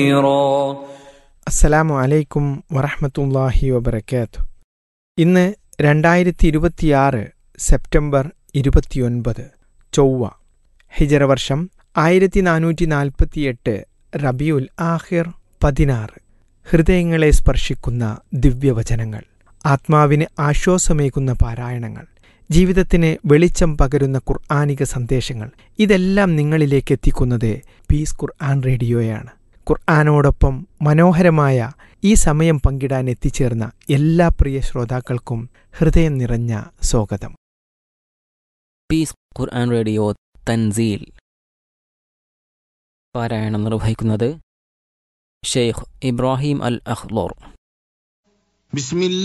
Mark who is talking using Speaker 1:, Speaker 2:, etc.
Speaker 1: خيرا
Speaker 2: അസ്സലാമു അലൈക്കും വറഹമത്തല്ലാഹി വബർക്കാത്തു ഇന്ന് രണ്ടായിരത്തി ഇരുപത്തിയാറ് സെപ്റ്റംബർ ഇരുപത്തിയൊൻപത് ചൊവ്വ ഹിജറ വർഷം ആയിരത്തി നാനൂറ്റി നാൽപ്പത്തിയെട്ട് റബിയുൽ ആഹിർ പതിനാറ് ഹൃദയങ്ങളെ സ്പർശിക്കുന്ന ദിവ്യവചനങ്ങൾ ആത്മാവിന് ആശ്വാസമേകുന്ന പാരായണങ്ങൾ ജീവിതത്തിന് വെളിച്ചം പകരുന്ന ഖുർആാനിക സന്ദേശങ്ങൾ ഇതെല്ലാം നിങ്ങളിലേക്ക് എത്തിക്കുന്നത് പീസ് ഖുർആൻ റേഡിയോയാണ് ഖുർആാനോടൊപ്പം മനോഹരമായ ഈ സമയം പങ്കിടാൻ എത്തിച്ചേർന്ന എല്ലാ പ്രിയ ശ്രോതാക്കൾക്കും ഹൃദയം നിറഞ്ഞ സ്വാഗതം
Speaker 3: പീസ് ഖുർആൻ റേഡിയോ തൻസീൽ പാരായണം നിർവഹിക്കുന്നത് ഷെയ്ഖ് ഇബ്രാഹിം അൽ അഹ്ലോർ
Speaker 4: بسم الله